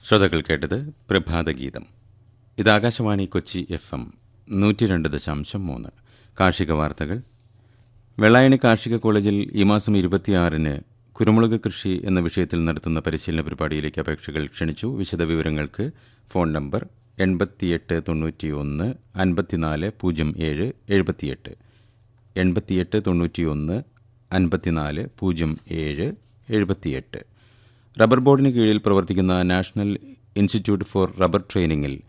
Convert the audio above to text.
ശ്രോതാക്കൾ കേട്ടത് പ്രഭാതഗീതം ഇത് ആകാശവാണി കൊച്ചി എഫ് എം നൂറ്റി രണ്ട് ദശാംശം മൂന്ന് കാർഷിക വാർത്തകൾ വെള്ളായണി കാർഷിക കോളേജിൽ ഈ മാസം ഇരുപത്തിയാറിന് കുരുമുളക് കൃഷി എന്ന വിഷയത്തിൽ നടത്തുന്ന പരിശീലന പരിപാടിയിലേക്ക് അപേക്ഷകൾ ക്ഷണിച്ചു വിശദവിവരങ്ങൾക്ക് ഫോൺ നമ്പർ എൺപത്തിയെട്ട് തൊണ്ണൂറ്റി ഒന്ന് അൻപത്തിനാല് പൂജ്യം ഏഴ് എഴുപത്തിയെട്ട് എൺപത്തിയെട്ട് തൊണ്ണൂറ്റി ഒന്ന് അൻപത്തിനാല് പൂജ്യം ഏഴ് എഴുപത്തിയെട്ട് റബ്ബർ ബോർഡിന് കീഴിൽ പ്രവർത്തിക്കുന്ന നാഷണൽ ഇൻസ്റ്റിറ്റ്യൂട്ട് ഫോർ റബ്ബർ ട്രെയിനിങ്ങിൽ